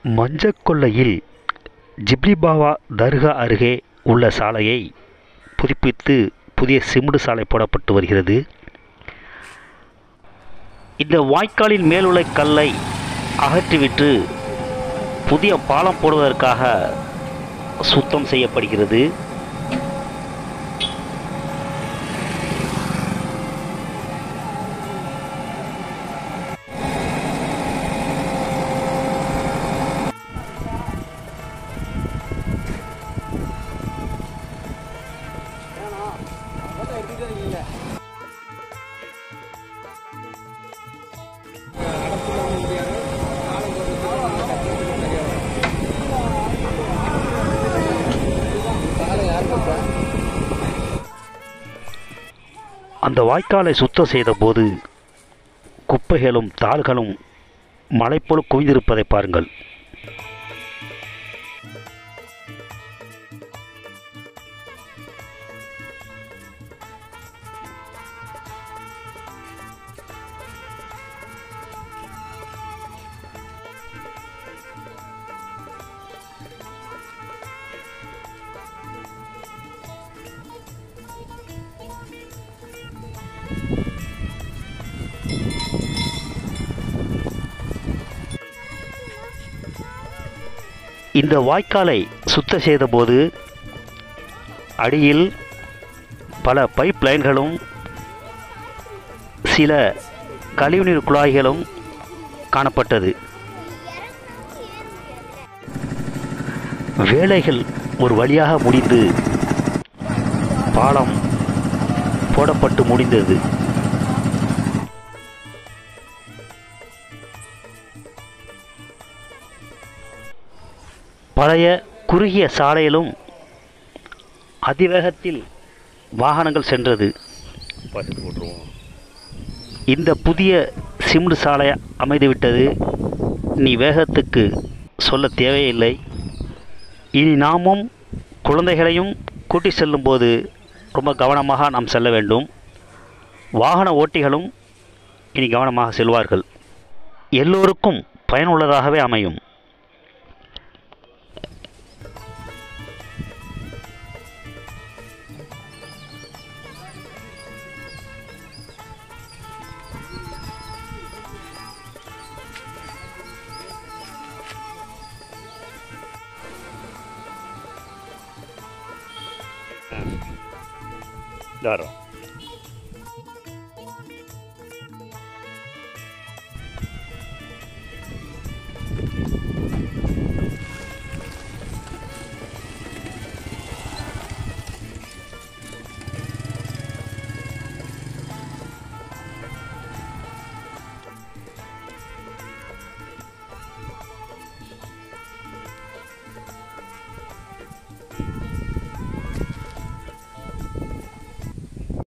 மஞ்சக்கொல்லையில் ஜிப்லிபாவா தர்கா அருகே உள்ள சாலையை புதுப்பித்து புதிய சிமெண்ட் சாலை போடப்பட்டு வருகிறது இந்த வாய்க்காலின் மேலுள்ள கல்லை அகற்றிவிட்டு புதிய பாலம் போடுவதற்காக சுத்தம் செய்யப்படுகிறது அந்த வாய்க்காலை சுத்தம் செய்தபோது குப்பைகளும் தாள்களும் மலை போல் குவிந்திருப்பதை பாருங்கள் இந்த வாய்க்காலை சுத்தம் செய்தபோது அடியில் பல பைப் லைன்களும் சில கழிவுநீர் குழாய்களும் காணப்பட்டது வேலைகள் ஒரு வழியாக முடிந்து பாலம் போடப்பட்டு முடிந்தது பழைய குறுகிய சாலையிலும் அதிவேகத்தில் வாகனங்கள் சென்றது பார்த்துட்டு போட்டுருவோம் இந்த புதிய சிமெண்ட் சாலை அமைந்துவிட்டது நீ வேகத்துக்கு சொல்ல தேவையில்லை இனி நாமும் குழந்தைகளையும் கூட்டி செல்லும்போது ரொம்ப கவனமாக நாம் செல்ல வேண்டும் வாகன ஓட்டிகளும் இனி கவனமாக செல்வார்கள் எல்லோருக்கும் பயனுள்ளதாகவே அமையும் தாரம்